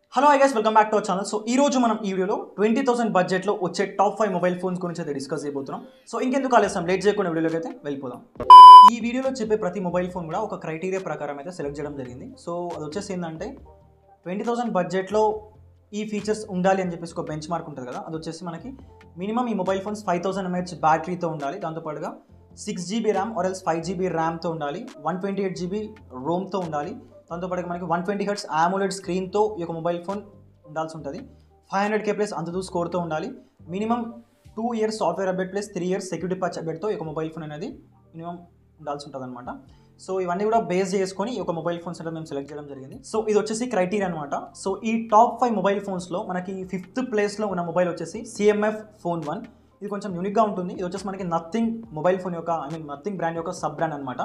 Hello hi guys welcome back to our channel so ఈ రోజు మనం ఈ వీడియోలో ట్వంటీ థౌసండ్ బడ్జెట్లో వచ్చే టాప్ ఫైవ్ మొబైల్ ఫోన్స్ గురించి అయితే డిస్కస్ చేయబోతున్నాం సో ఇంకెందుకు ఆలస్యం లేట్ చేయకుండా వీడియోలోకి అయితే వెళ్ళిపోదాం ఈ వీడియోలో చెప్పే ప్రతి మొబైల్ ఫోన్ కూడా ఒక క్రైటీరియా ప్రకారం అయితే సెలెక్ట్ చేయడం జరిగింది సో అది వచ్చేసి ఏంటంటే ట్వంటీ థౌసండ్ బడ్జెట్లో ఈ ఫీచర్స్ ఉండాలి అని చెప్పేసి ఒక బెంచ్ మార్క్ ఉంటుంది కదా అది వచ్చేసి మనకి మినిమం ఈ mobile phones five thousand mAh బ్యాటరీతో ఉండాలి దాంతోపాటుగా six GB RAM or else five GB ర్యామ్తో ఉండాలి వన్ ట్వంటీ ఎయిట్ జీబీ రోమ్తో ఉండాలి దాంతోపాటుగా మనకి వన్ ట్వంటీ హెడ్స్ ఆమోలెడ్ స్క్రీన్తో ఈ యొక్క మొబైల్ ఫోన్ ఉండాల్సి ఉంటుంది five hundred K plus AnTuTu స్కోర్తో ఉండాలి minimum two years software update plus three years security patch అప్డేట్తో ఈ యొక్క మొబైల్ ఫోన్ అనేది మినిమం ఉండాల్సి ఉంటుంది అనమాట సో ఇవన్నీ కూడా బేస్ చేసుకొని ఈ యొక్క మొబైల్ ఫోన్స్ అంటే మేము సెలెక్ట్ చేయడం జరిగింది సో ఇది వచ్చేసి క్రైటీరియా అనమాట సో ఈ టాప్ ఫైవ్ మొబైల్ ఫోన్స్లో మనకి ఫిఫ్త్ ప్లేస్లో ఉన్న మొబైల్ వచ్చేసి సిఎంఎఫ్ ఫోన్ వన్ ఇది కొంచెం యూనిక్గా ఉంటుంది ఇది వచ్చేసి మనకి నథింగ్ మొబైల్ ఫోన్ యొక్క ఐ మీన్ నథింగ్ బ్రాండ్ యొక్క సబ్ బ్రాండ్ అనమాట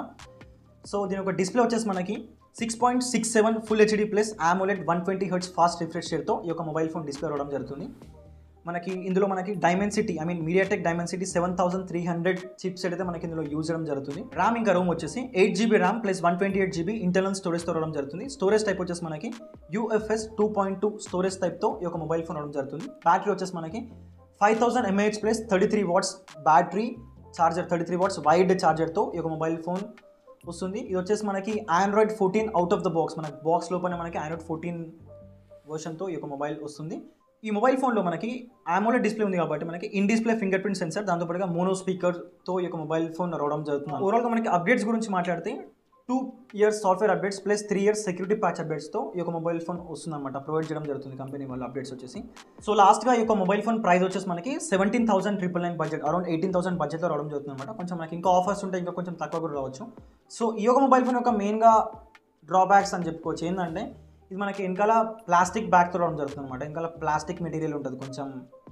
సో దీని యొక్క డిస్ప్లే వచ్చేసి మనకి six point six seven full HD plus AMOLED one twenty hertz fast refresh రేట్తో ఈ యొక్క మొబైల్ ఫోన్ డిస్ప్లే రావడం జరుగుతుంది మనకి ఇందులో మనకి Dimensity I mean MediaTek Dimensity seven thousand three hundred chips అయితే మనకి ఇందులో యూజ్ చేయడం జరుగుతుంది ర్యామ్ ఇంకా రోమ్ వచ్చేసి eight GB RAM plus one twenty eight GB internal స్టోరేజ్తో రావడం జరుగుతుంది స్టోరేజ్ టైప్ వచ్చేసి మనకి UFS two point two storage టైప్తో ఈ యొక్క మొబైల్ ఫోన్ రావడం జరుగుతుంది బ్యాటరీ వచ్చేసి మనకి five thousand mAh plus thirty three watts battery charger thirty three watts wired చార్జర్తో ఈ యొక్క మొబైల్ ఫోన్ వస్తుంది ఇది వచ్చేసి మనకి Android fourteen out of the box మనకి బాక్స్ లోపల మనకి ఆండ్రాయిడ్ ఫోర్టీన్ వర్షన్తో ఈ యొక్క మొబైల్ వస్తుంది ఈ మొబైల్ ఫోన్లో మనకి ఆమోలెడ్ డిస్ప్లే ఉంది కాబట్టి మనకి in display fingerprint sensor దాంతోపాటుగా మోనో స్పీకర్తో ఈ యొక్క మొబైల్ ఫోన్ రావడం జరుగుతుంది ఓవరాల్గా మనకి అప్డేట్స్ గురించి మాట్లాడితే two years software updates plus three years security patch అప్డేట్స్తో ఈ యొక్క మొబైల్ ఫోన్ వస్తుందన్నమాట ప్రొవైడ్ చేయడం జరుగుతుంది కంపెనీ వాళ్ళ అప్డేట్స్ వచ్చేసి సో లాస్ట్గా ఈ యొక్క మొబైల్ ఫోన్ ప్రైస్ వచ్చేసి మనకి seventeen thousand triple nine budget around eighteen thousand బడ్జెట్లో రావడం జరుగుతుంది అనమాట కొంచెం మనకి ఇంకా ఆఫర్స్ ఉంటే ఇంకా కొంచెం తక్కువ కూడా రావచ్చు సో ఈ యొక్క మొబైల్ ఫోన్ యొక్క మెయిన్గా డ్రాబ్యాక్స్ అని చెప్పుకోవచ్చు ఏంటంటే ఇది మనకి వెనకాల ప్లాస్టిక్ బ్యాగ్తో రావడం జరుగుతుంది అనమాట వెనకాల ప్లాస్టిక్ మెటీరియల్ ఉంటుంది కొంచెం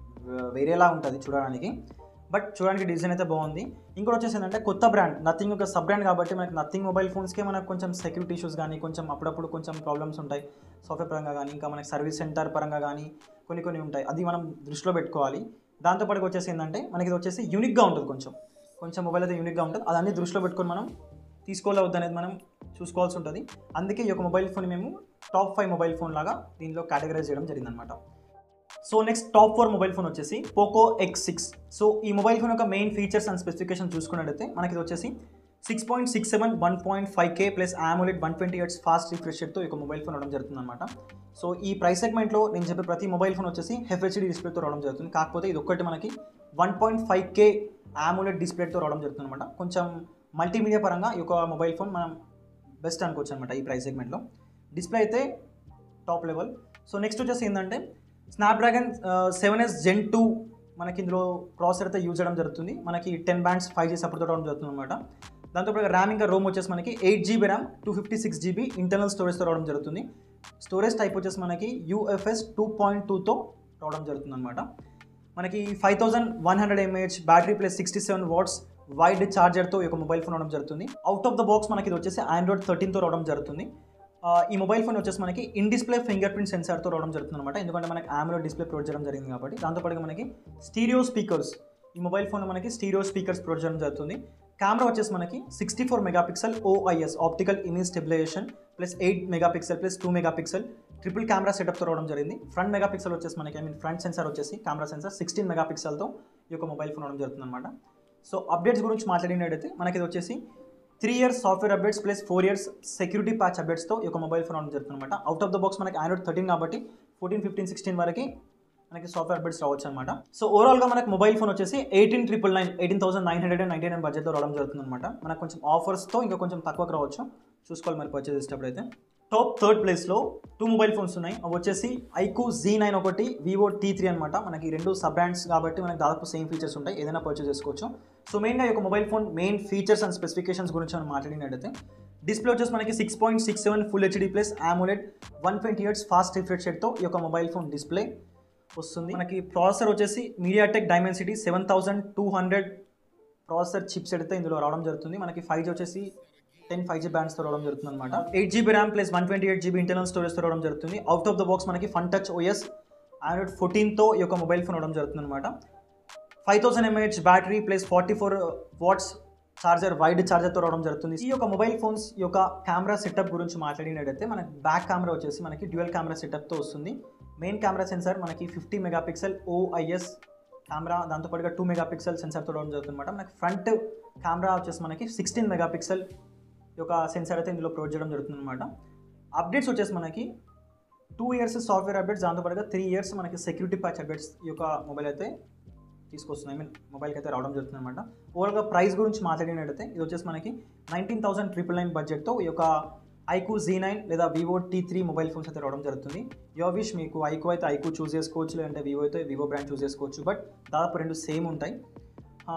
వేరేలా ఉంటుంది చూడడానికి బట్ చూడడానికి డిజైన్ అయితే బాగుంది ఇంకోటి వచ్చేసి ఏంటంటే కొత్త బ్రాండ్ నథింగ్ ఒక సబ్ బ్రాండ్ కాబట్టి మనకి నథింగ్ మొబైల్ ఫోన్స్కే మనకు కొంచెం సెక్యూరిటీ ఇష్యూస్ కానీ కొంచెం అప్పుడప్పుడు కొంచెం ప్రాబ్లమ్స్ ఉంటాయి సాఫ్ట్వేర్ పరంగా కానీ ఇంకా మనకి సర్వీస్ సెంటర్ పరంగా కానీ కొన్ని కొన్ని ఉంటాయి అది మనం దృష్టిలో పెట్టుకోవాలి దాంతోపాటు వచ్చేసి ఏంటంటే మనకి ఇది వచ్చేసి యూనిక్గా ఉంటుంది కొంచెం కొంచెం మొబైల్ అయితే యూనిక్గా ఉంటుంది అదన్నీ దృష్టిలో పెట్టుకొని మనం తీసుకోవాలి వద్దు అనేది మనం చూసుకోవాల్సి ఉంటుంది అందుకే ఈ యొక్క మొబైల్ ఫోన్ మేము టాప్ ఫైవ్ మొబైల్ ఫోన్ లాగా దీనిలో కేటగరైజ్ చేయడం జరిగిందనమాట so next top four mobile phone వచ్చేసి పోకో ఎక్స్ సిక్స్ సో ఈ మొబైల్ ఫోన్ యొక్క మెయిన్ ఫీచర్స్ అండ్ స్పెసిఫికేషన్ చూసుకున్నట్టయితే మనకి ఇది వచ్చేసి six point six seven one point five K plus AMOLED one twenty hertz fast refresh రేట్తో ఒక mobile phone రావడం జరుగుతుంది అనమాట సో ఈ ప్రైస్ సెగ్మెంట్లో నేను చెప్పే ప్రతి మొబైల్ ఫోన్ వచ్చేసి హెచ్డి డిస్ప్లేతో రావడం జరుగుతుంది కాకపోతే ఇది ఒక్కటి మనకి one point five K AMOLED డిస్ప్లేతో రావడం జరుగుతుంది అనమాట కొంచెం మల్టీమీడియా పరంగా ఈ యొక్క మొబైల్ ఫోన్ మనం బెస్ట్ అనుకోవచ్చు అనమాట ఈ ప్రైస్ సెగ్మెంట్లో డిస్ప్లే అయితే టాప్ లెవెల్ సో నెక్స్ట్ వచ్చేసి ఏంటంటే Snapdragon seven S Gen two మనకి ఇందులో ప్రాసెసర్ అయితే యూజ్ చేయడం జరుగుతుంది మనకి ten bands five G support రావడం జరుగుతుంది అనమాట దాంతో ర్యామ్ ఇంకా రోమ్ వచ్చేసి మనకి eight GB RAM two fifty six GB internal స్టోరేజ్తో రావడం జరుగుతుంది స్టోరేజ్ టైప్ వచ్చేసి మనకి యూఎఫ్ఎస్ టూ పాయింట్ టూతో రావడం జరుగుతుంది అనమాట మనకి five thousand one hundred mAh battery plus sixty seven watts wired ఛార్జర్తో ఈ యొక్క మొబైల్ ఫోన్ రావడం జరుగుతుంది అవుట్ ఆఫ్ ద బాక్స్ మనకి ఇది వచ్చేసి ఆండ్రాయిడ్ థర్టీన్తో రావడం జరుగుతుంది ఆ, ఈ మొబైల్ ఫోన్ వచ్చేసి మనకి ఇన్ డిస్ప్లే ఫింగర్ ప్రింట్ సెన్సార్తో రావడం జరుగుతుంది అనమాట ఎందుకంటే మనకి ఆమ్లో డిస్ప్లే ప్రొవైడ్ చేయడం జరిగింది కాబట్టి దాంతోపాటుగా మనకి స్టీరియో స్పీకర్స్ ఈ మొబైల్ ఫోన్ మనకి స్టీరియో స్పీకర్స్ ప్రొవైడ్ చేయడం జరుగుతుంది కెమెరా వచ్చేసి మనకి sixty four megapixel OIS optical image stabilization plus eight megapixel plus two megapixel triple camera సెటప్తో రావడం జరిగింది ఫ్రంట్ మెగాపిక్సెల్ వచ్చేసి మనకి ఐ మీన్ ఫ్రంట్ సెన్సార్ వచ్చేసి కెమెరా సెన్సార్ సిక్స్టీన్ మెగాపిక్సెల్తో ఈ యొక్క మొబైల్ ఫోన్ రావడం జరుగుతుంది అనమాట సో అప్డేట్స్ గురించి మాట్లాడినట్టయితే మనకి ఇది వచ్చేసి three years software updates plus four years security patch అప్డేట్స్తో ఈ యొక్క మొబైల్ ఫోన్ రావడం జరుగుతుంది అనమాట అవుట్ ఆఫ్ ద బాక్స్ మనకి ఆండ్రాయిడ్ థర్టీన్ కాబట్టి ఫోర్టీన్ ఫిఫ్టీన్ సిక్స్టీన్ వరకు మనకి సాఫ్ట్వేర్ అప్డేట్స్ రావచ్చు అనమాట సో ఓవరాల్గా మనకి మొబైల్ ఫోన్ వచ్చేసి eighteen triple nine eighteen thousand nine hundred and ninety nine బడ్జెట్తో రావడం జరుగుతుంది అనమాట మనకు కొంచెం ఆఫర్స్తో ఇంకా కొంచెం తక్కువకి రావచ్చు చూసుకోవాలి మరి పర్చేస్ చేసేటప్పుడు అయితే టాప్ థర్డ్ ప్లేస్లో టూ మొబైల్ ఫోన్స్ ఉన్నాయి అవి వచ్చేసి ఐకు జీ నైన్ ఒకటి వివో టీ త్రీ అనమాట మనకి ఈ రెండు సబ్ బ్రాండ్స్ కాబట్టి మనకి దాదాపు సేమ్ ఫీచర్స్ ఉంటాయి ఏదైనా పర్చేస్ చేసుకోవచ్చు సో మెయిన్గా ఈ యొక్క mobile phone main features and specifications గురించి మనం మాట్లాడినట్టయితే డిస్ప్లే వచ్చేసి మనకి six point six seven full HD plus AMOLED one twenty hertz fast refresh రేట్తో ఈ యొక్క మొబైల్ ఫోన్ డిస్ప్లే వస్తుంది మనకి ప్రాసెసర్ వచ్చేసి MediaTek Dimensity seven thousand two hundred processor chips అయితే ఇందులో రావడం జరుగుతుంది మనకి ఫైవ్ జీ వచ్చేసి టెన్ ఫైవ్ జీ బ్యాండ్స్తో రావడం జరుగుతుంది అనమాట eight GB RAM plus one twenty eight GB internal స్టోరేజ్తో రావడం జరుగుతుంది అవుట్ ఆఫ్ ద బాక్స్ మనకి ఫన్ టచ్ ఓఎస్ ఆండ్రాయిడ్ ఫోర్టీన్తో ఈ యొక్క మొబైల్ ఫోన్ రావడం జరుగుతుంది అనమాట five thousand mAh battery plus forty four watts charger wired చార్జర్తో రావడం జరుగుతుంది ఈ యొక్క మొబైల్ ఫోన్స్ యొక్క కెమెరా సెటప్ గురించి మాట్లాడినట్టయితే మనకి బ్యాక్ కెమెరా వచ్చేసి మనకి డ్యూయల్ కెమెరా సెటప్తో వస్తుంది మెయిన్ కెమెరా సెన్సార్ మనకి ఫిఫ్టీ మెగాపిక్సెల్ ఓఐఎస్ కెమెరా దాంతోపాటుగా టూ మెగాపిక్సెల్ సెన్సార్తో రావడం జరుగుతుంది అనమాట మనకి ఫ్రంట్ కెమెరా వచ్చేసి మనకి సిక్స్టీన్ మెగాపిక్సెల్ యొక్క సెన్సార్ అయితే ఇందులో ప్రొవైడ్ చేయడం జరుగుతుంది అనమాట అప్డేట్స్ వచ్చేసి మనకి టూ ఇయర్స్ సాఫ్ట్వేర్ అప్డేట్స్ దాంతోపాటుగా త్రీ ఇయర్స్ మనకి సెక్యూరిటీ ప్యాచ్ అప్డేట్స్ ఈ యొక్క మొబైల్ అయితే తీసుకొస్తుంది ఐ మీన్ మొబైల్కి అయితే రావడం జరుగుతుంది అనమాట ఓవరాల్గా ప్రైస్ గురించి మాట్లాడినట్టయితే ఇది వచ్చేసి మనకి నైన్టీన్ థౌసండ్ ట్రిపుల్ నైన్ బడ్జెట్తో ఈ యొక్క ఐకూ జీ నైన్ లేదా Vivo T three mobile phones అయితే రావడం జరుగుతుంది యువర్ విష్ మీకు ఐకూ అయితే ఐకూ చూస్ చేసుకోవచ్చు లేదంటే వివో అయితే వివో బ్రాండ్ చూస్ చేసుకోవచ్చు బట్ దాదాపు రెండు సేమ్ ఉంటాయి ఆ,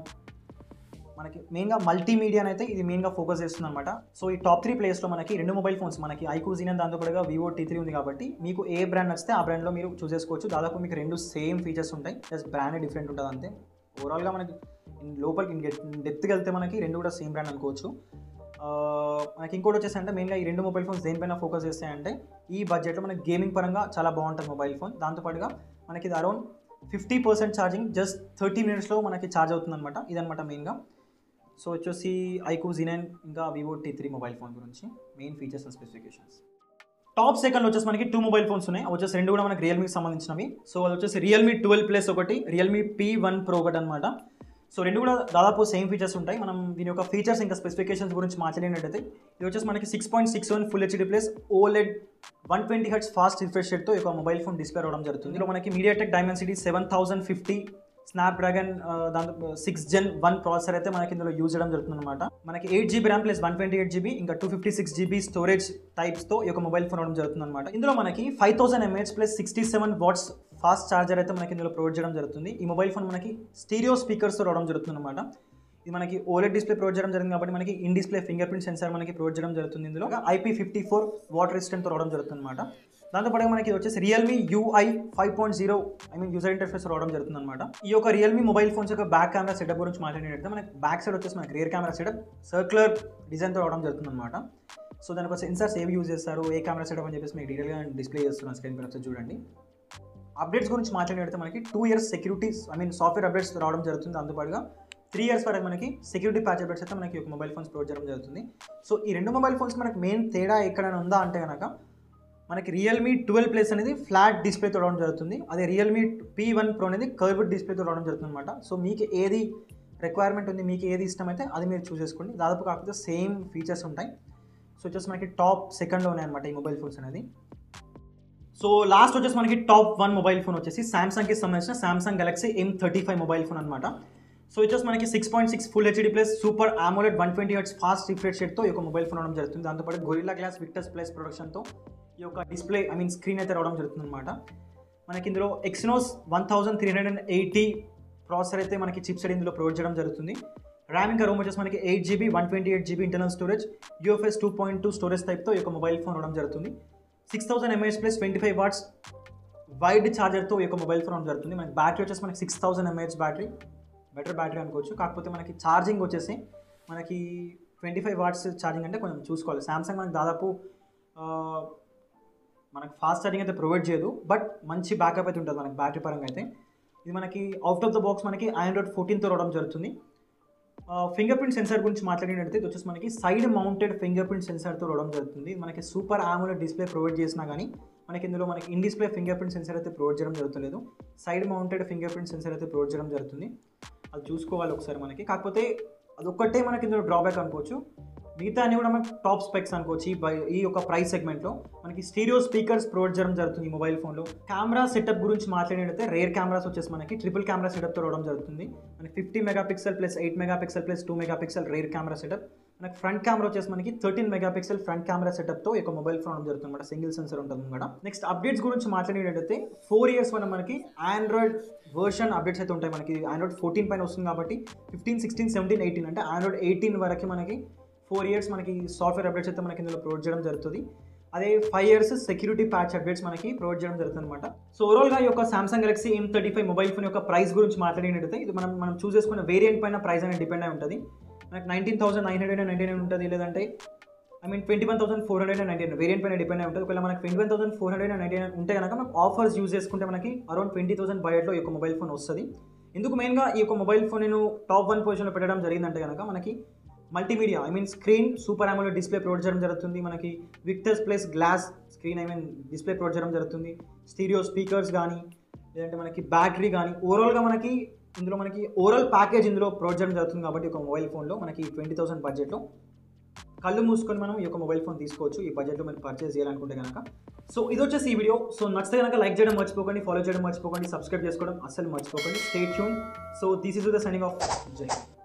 మనకి మెయిన్గా మల్టీమీడియా అయితే ఇది మెయిన్గా ఫోకస్ చేస్తుంది అనమాట సో ఈ టాప్ త్రీ ప్లేస్లో మనకి రెండు మొబైల్ ఫోన్స్ మనకి ఐకూ జీనన్ దాంతో కూడా వివో టీ త్రీ ఉంది కాబట్టి మీకు ఏ బ్రాండ్ నచ్చితే ఆ బ్రాండ్లో మీరు చూస్ చేసుకోవచ్చు దాదాపు మీకు రెండు సేమ్ ఫీచర్స్ ఉంటాయి జస్ట్ బ్రాండ్ డిఫరెంట్ ఉంటుంది అంతే ఓవరాల్గా మనకి ఇన్ లోపలికి డెప్త్కి వెళ్తే మనకి రెండు కూడా సేమ్ బ్రాండ్ అనుకోవచ్చు ఆ, మనకి ఇంకోటి వచ్చేసి అంటే మెయిన్గా ఈ రెండు మొబైల్ ఫోన్స్ దేనిపైన ఫోకస్ చేస్తాయంటే ఈ బడ్జెట్లో మనకి గేమింగ్ పరంగా చాలా బాగుంటుంది మొబైల్ ఫోన్ దాంతోపాటుగా మనకి ఇది around fifty percent charging just thirty మినిట్స్లో మనకి ఛార్జ్ అవుతుంది అనమాట ఇదనమాట మెయిన్గా సో వచ్చేసి ఐకూ జీనైన్ ఇంకా Vivo T three mobile phone గురించి main features and specifications top second వచ్చేసి మనకి టూ మొబైల్ ఫోన్స్ ఉన్నాయి అవి వచ్చేసి రెండు కూడా మనకి రియల్మీకి సంబంధించినవి సో అది వచ్చేసి రియల్మీ ట్వెల్వ్ ప్లస్ ఒకటి రియల్మీ పీ వన్ ప్రో ఒకటి అనమాట సో రెండు కూడా దాదాపు సేమ్ ఫీచర్స్ ఉంటాయి మనం దీని యొక్క ఫీచర్స్ ఇంకా స్పెసిఫికేషన్స్ గురించి మాట్లాడినట్టయితే ఇది వచ్చేసి మనకి six point six seven full HD plus OLED one twenty hertz fast refresh రేట్తో ఒక మొబైల్ ఫోన్ డిస్ప్లే రావడం జరుగుతుంది ఇందులో మనకి MediaTek Dimensity seven thousand fifty Snapdragon దాంతో సిక్స్ జెన్ వన్ ప్రాసెసర్ అయితే మనకి ఇందులో యూజ్ చేయడం జరుగుతుంది అనమాట మనకి eight GB RAM plus one twenty eight GB ఇంకా two fifty six GB storage టైప్స్తో ఈ యొక్క మొబైల్ ఫోన్ రావడం జరుగుతుంది అనమాట ఇందులో మనకి five thousand mAh plus sixty seven watts fast charger అయితే మనకి ఇందులో ప్రొవైడ్ చేయడం జరుగుతుంది ఈ మొబైల్ ఫోన్ మనకి స్టీరియో స్పీకర్స్తో రావడం జరుగుతుంది అనమాట ఇది మనకి ఓలెడ్ డిస్ప్లే ప్రొవైడ్ చేయడం జరిగింది కాబట్టి మనకి in display fingerprint sensor మనకి ప్రొవైడ్ చేయడం జరుగుతుంది ఇందులో ఐపీ ఫిఫ్టీ ఫోర్ వాటర్ రెసిస్టెంట్తో రావడం జరుగుతుంది అనమాట దాంతోపాటు మనకి ఇది వచ్చేసి Realme UI five point zero I mean user interface రావడం జరుగుతుంది అనమాట ఈ యొక్క రియల్మీ మొబైల్ ఫోన్స్ యొక్క బ్యాక్ కెమెరా సెటప్ గురించి మాట్లాడినట్టు మనకి బ్యాక్ సైడ్ వచ్చేసి మనకి రియర్ కెమెరా సెటప్ సర్క్యులర్ డిజైన్తో రావడం జరుగుతుంది అనమాట సో దానికి ఒక సెన్సార్స్ ఏవి యూజ్ చేస్తారు ఏ కెమెరా సెటప్ అని చెప్పేసి మీకు డీటెయిల్గా డిస్ప్లే చేస్తున్నాను స్క్రీన్ పైన వచ్చి చూడండి అప్డేట్స్ గురించి మాట్లాడినట్టు మనకి two years securities I mean software updates రావడం జరుగుతుంది అందుబాటుగా త్రీ ఇయర్స్ వరకు మనకి సెక్యూరిటీ ప్యాచ్ అప్డేట్స్ అయితే మనకి ఒక మొబైల్ ఫోన్స్ ప్రొవైడ్ చేయడం జరుగుతుంది సో ఈ రెండు మొబైల్ ఫోన్స్ మనకి మెయిన్ తేడా ఎక్కడైనా ఉందా అంటే కనుక మనకి రియల్మీ ట్వెల్వ్ ప్లస్ అనేది ఫ్లాట్ డిస్ప్లేతో రావడం జరుగుతుంది అదే రియల్మీ పీ వన్ ప్రో అనేది కర్వ్డ్ డిస్ప్లేతో రావడం జరుగుతుంది అనమాట సో మీకు ఏది రిక్వైర్మెంట్ ఉంది మీకు ఏది ఇష్టమైతే అది మీరు చూస్ చేసుకోండి దాదాపు కాకపోతే సేమ్ ఫీచర్స్ ఉంటాయి సో వచ్చేసి మనకి టాప్ సెకండ్లో ఉన్నాయన్నమాట ఈ మొబైల్ ఫోన్స్ అనేది సో లాస్ట్ వచ్చేసి మనకి టాప్ వన్ మొబైల్ ఫోన్ వచ్చేసి సామ్సంగ్కి సంబంధించిన Samsung Galaxy M thirty five mobile phone అనమాట సో వచ్చేసి మనకి six point six full HD plus super AMOLED one twenty hertz fast refresh రేట్తో ఈ యొక్క మొబైల్ ఫోన్ అవడం జరుగుతుంది దాంతోపాటు గొరిల్లా గ్లాస్ విక్టర్స్ ప్లస్ ప్రొడక్షన్తో ఈ యొక్క డిస్ప్లే ఐ మీన్ స్క్రీన్ అయితే రావడం జరుగుతుంది అనమాట మనకి ఇందులో Exynos one thousand three hundred and eighty processor అయితే మనకి చిప్ సెట్ ఇందులో ప్రొవైడ్ చేయడం జరుగుతుంది ర్యామ్ ఇంకా రోమ్ వచ్చేసి మనకి eight GB one twenty eight GB internal storage UFS two point two storage టైప్తో ఈ యొక్క మొబైల్ ఫోన్ రావడం జరుగుతుంది six thousand mAh plus twenty five watts wired ఛార్జర్తో ఈ యొక్క మొబైల్ ఫోన్ జరుగుతుంది మనకి బ్యాటరీ వచ్చేసి మనకి six thousand mAh battery better battery అనుకోవచ్చు కాకపోతే మనకి ఛార్జింగ్ వచ్చేసి మనకి ట్వంటీ ఫైవ్ వాట్స్ ఛార్జింగ్ అంటే కొంచెం చూసుకోవాలి సామ్సంగ్ మనకి దాదాపు ఆ, మనకి ఫాస్ట్ ఛార్జింగ్ అయితే ప్రొవైడ్ చేయదు బట్ మంచి బ్యాకప్ అయితే ఉంటుంది మనకి బ్యాటరీ పరంగా అయితే ఇది మనకి అవుట్ ఆఫ్ ద బాక్స్ మనకి ఆండ్రాయిడ్ ఫోర్టీన్తో రావడం జరుగుతుంది ఫింగర్ ప్రింట్ సెన్సార్ గురించి మాట్లాడినట్టయితే ఇది వచ్చేసి మనకి సైడ్ మౌంటెడ్ ఫింగర్ ప్రింట్ సెన్సార్తో రావడం జరుగుతుంది ఇది మనకి సూపర్ ఆమోలెడ్ డిస్ప్లే ప్రొవైడ్ చేసినా కానీ మనకి ఇందులో మనకి in display fingerprint sensor అయితే ప్రొవైడ్ చేయడం జరుగుతలేదు side mounted fingerprint sensor అయితే ప్రొవైడ్ చేయడం జరుగుతుంది అది చూసుకోవాలి ఒకసారి మనకి కాకపోతే అదొక్కటే మనకి ఇందులో డ్రాబ్యాక్ అనుకోవచ్చు మిగతా అన్ని కూడా మనకి టాప్ స్పెక్స్ అనుకోవచ్చు ఈ బై ఈ యొక్క ప్రైస్ సెగ్మెంట్లో మనకి స్టీరియో స్పీకర్స్ ప్రొవైడ్ చేయడం జరుగుతుంది ఈ మొబైల్ ఫోన్లో కెమెరా సెటప్ గురించి మాట్లాడినట్లయితే రేర్ కెమెరాస్ వచ్చేసి మనకి ట్రిపుల్ కెమెరా సెటప్తో రావడం జరుగుతుంది మనకి fifty megapixel plus eight megapixel plus two megapixel rear camera setup మనకి ఫ్రంట్ కెమెరా వచ్చేసి మనకి thirteen megapixel front camera సెటప్తో ఈ యొక్క మొబైల్ ఫోన్ రావడం జరుగుతుంది అనమాట సింగిల్ సెన్సర్ ఉంటుంది అనమాట నెక్స్ట్ అప్డేట్స్ గురించి మాట్లాడినట్టయితే ఫోర్ ఇయర్స్ వల్ల మనకి ఆండ్రాయిడ్ వర్షన్ అప్డేట్స్ అయితే ఉంటాయి మనకి ఆండ్రాయిడ్ ఫోర్టీన్ పైన వస్తుంది కాబట్టి ఫిఫ్టీన్ సిక్స్టీన్ సెవెంటీన్ ఎయిటీన్ అంటే ఆండ్రాయిడ్ ఎయిటీన్ వరకు మనకి ఫోర్ ఇయర్స్ మనకి సాఫ్ట్వేర్ అప్డేట్స్ అయితే మనకి ఇందులో ప్రొవైడ్ చేయడం జరుగుతుంది అదే five years security patch updates మనకి ప్రొవైడ్ చేయడం జరుగుతుంది అనమాట సో ఓవరాల్గా ఈ యొక్క Samsung Galaxy M thirty five mobile phone యొక్క ప్రైస్ గురించి మాట్లాడినట్టయితే ఇది మనం మనం చూస్ చేసుకున్న వేరియంట్ పైన ప్రైస్ అనేది డిపెండ్ అయి ఉంటుంది మనకి nineteen thousand nine hundred ninety nine ఉంటుంది లేదంటే I mean twenty one thousand four hundred ninety nine variant పైన డిపెండ్ అయి ఉంటుంది ఒకవేళ మనకి twenty one thousand four hundred ninety nine ఉంటే కనుక మనకు ఆఫర్స్ యూజ్ చేసుకుంటే మనకి అరౌండ్ ట్వంటీ థౌసండ్ బయట్లో ఈ యొక్క మొబైల్ ఫోన్ వస్తుంది ఎందుకు మెయిన్గా ఈ యొక్క మొబైల్ ఫోన్ నేను టాప్ వన్ పొజిషన్లో పెట్టడం జరిగిందంటే కనుక మనకి multimedia I mean screen super AMOLED display provide చేయడం జరుగుతుంది మనకి Victus plus glass screen I mean display provide చేయడం జరుగుతుంది స్టీరియో స్పీకర్స్ కానీ లేదంటే మనకి బ్యాటరీ కానీ ఓవరాల్గా మనకి ఇందులో మనకి ఓవరాల్ ప్యాకేజ్ ఇందులో ప్రొవైడ్ చేయడం జరుగుతుంది కాబట్టి ఒక మొబైల్ ఫోన్లో మనకి ట్వంటీ థౌసండ్ బడ్జెట్లో కళ్ళు మూసుకొని మనం ఈ యొక్క మొబైల్ ఫోన్ తీసుకోవచ్చు ఈ బడ్జెట్లో మనం పర్చేస్ చేయాలనుకుంటే కనుక సో ఇది వచ్చేసి ఈ వీడియో సో నచ్చితే కనుక లైక్ చేయడం మర్చిపోకండి ఫాలో చేయడం మర్చిపోకండి సబ్స్క్రైబ్ చేసుకోవడం అస్సలు మర్చిపోకండి stay tune so this is the signing off జై హింద్.